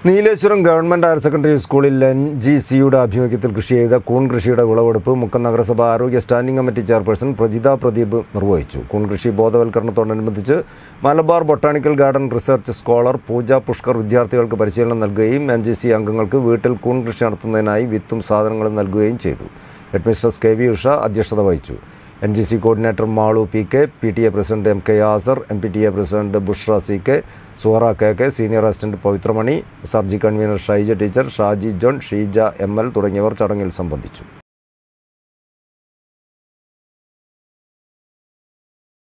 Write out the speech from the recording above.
Nileshwaram government higher secondary സ്കൂളിൽ N G സിയുടെ ആഭിമുഖ്യത്തിൽ കൃഷി ചെയ്ത കൂൺ കൃഷിയുടെ വിളവെടുപ്പ് മുക്കം നഗരസഭ ആരോഗ്യ standing committee chairperson Prajitha Pradeep നിർവഹിച്ചു കൂൺ കൃഷി ബോധവൽക്കരണത്തോടനുബന്ധിച്ച് Malabar botanical garden research scholar Pooja Pushkar വിദ്യാർത്ഥികൾക്ക് പരിശീലനം നൽകുകയും എൻ ജി സി അംഗങ്ങൾക്ക് വീട്ടിൽ കൂൺ കൃഷി നടത്തുന്നതിനായി വിത്തും സാധനങ്ങളും നൽകുകയും ചെയ്തു ഹെഡ്മിസ്ട്രസ് കെ വി ഉഷ അധ്യക്ഷത വഹിച്ചു N G C coordinator Malu P K P T A president M K Yasar M P T A president Bushra C K Suhara K K senior assistant Pavithramani Sarji convener Shaija teacher Shaji John Sheeja M L തുടങ്ങിയവർ ചടങ്ങിൽ സംബന്ധിച്ചു